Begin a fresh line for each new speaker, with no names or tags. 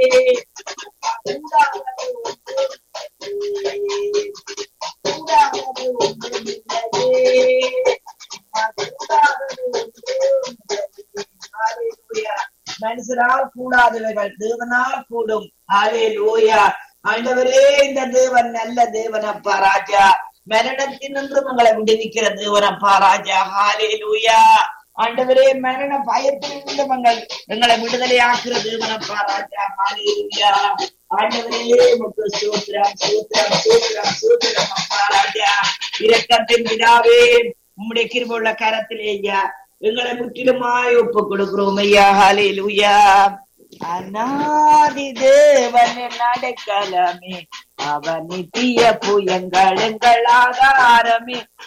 கூடாதது ஒன்றுமில்லையே. கூடாதது ஒன்றுமில்லையே. கூடாதது ஒன்றுமில்லையே. ஹalleluya. மனுஷரால் கூடாதவைகள் தேவனால் கூடும் ஆலே லோயா ஆண்டவரே இந்த தேவன் நல்ல தேவனப்பா ராஜா மரணத்தினின்றும் உங்களை விடுவிக்கிற தேவனப்பா ராஜா ஹாலே லூயா ஆண்டவரே மரண பயத்திலிருந்து எங்கள் எங்களை விடுதலை ஆக்குற தேவனப்பா ராஜா ஹாலே லூயா ஆண்டவரே முக்கு சூத்திரம் சூத்திரம் சூத்திரம் சூத்திரம் அப்பா ராஜா இரக்கத்தின் பிதாவே உம்முடைய கிருபுள்ள கரத்திலே ஐயா எங்களை முற்றிலுமாய் ஒப்பு கொடுக்கிறோம் ஐயா ஹாலே லூயா அநாதி தேவன் நடக்கலமே அவன் நித்திய புயங்கள் எங்கள் ஆதாரமே